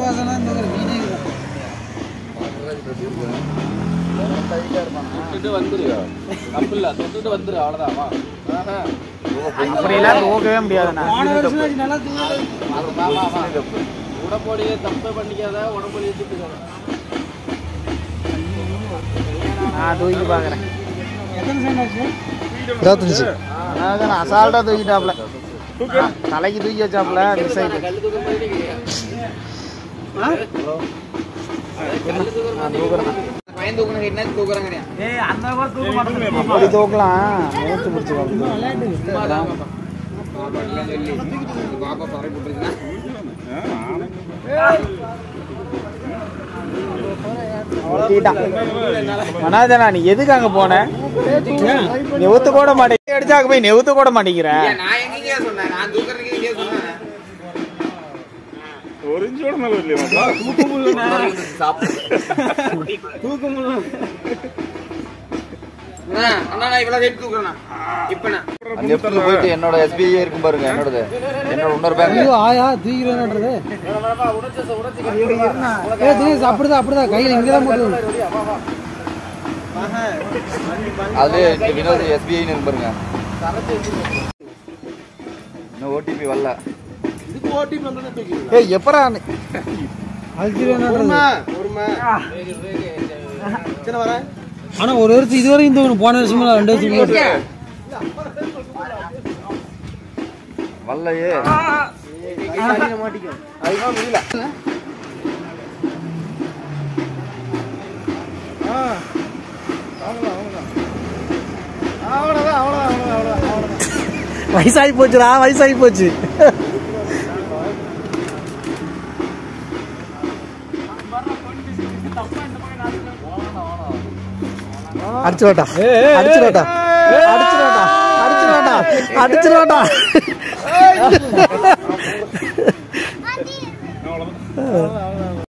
வாசனை இந்த விஜய் தொட்டுட்டு வந்துரு தப்பு இல்ல தொட்டுட்டு வந்துரு அவ்வளவுதான் வா ஆஹா. அப்படியெல்லாம் தூக்கவே முடியாதுண்ணா போன வருஷம் நல்லா தூங்குது வா, வா, வா. உடம்போடியே தப்பே பண்ணிக்காத உடம்போடியே திட்டுக்காத நான் தூக்கி பார்க்குறேன் எத்தனை செகண்ட் ஆச்சு இருபத்தஞ்சு அதான் நான் அசால்ட்டாக தூக்கிட்டாப்ல ஆ, தலைக்கு தூக்கி வச்சாப்ல மிஸ் ஆயிட்டு கல்லு தூக்கம் மாதிரி நான் தூக்குறேன் பையன் தூக்கணும் என்ன தூக்குறாங்க அப்படி தூக்கலாம் மூச்சு பிடிச்சி பாப்பா பறை போட்டுருச்சுன்னா மனாதனா நீ எதுக்கு அங்க போன நெவுத்து கூட மாட்டேங்க அடிச்சா அங்க போய் நெவுத்து கூட மாட்டேங்கிற நான் எங்கேயா சொன்னேன் நான் தூக்குறதுக்கு எங்கேயா சொன்னேன் ஒரு இன்ச்சு கூட மேல இல்லையா அண்ணா அண்ணா நான் இவ்வளவு ரேட் தூக்குறேண்ணா இப்ப நான் லெஃப்ட்ல போயிட்டு என்னோட எஸ்பிஐ இருக்கும் பாருங்க என்னோடது என்னோட இன்னொரு பேங்க் ஐயோ ஆயா தூக்கிறேன்றது ஏ தினேஷ் அப்படிதான் அப்படிதான் கையில் இங்கே தான் போட்டு அது வினோத் எஸ்பிஐன்னு இருக்கும் பாருங்க இன்னும் ஓடிபி வரல ஏய் எப்பரா அழுத்திடுவேன்றது ஆனா ஒரு வருஷம் இதுவரையும் தூக்கணும் போன வருஷம் ரெண்டு வருஷம் வரலையே வயசாகி போச்சுடா வயசாகி போச்சு அடிச்சுடா அடிச்சுடா அடிச்சுடா அடிச்சுடா அடிச்சுடா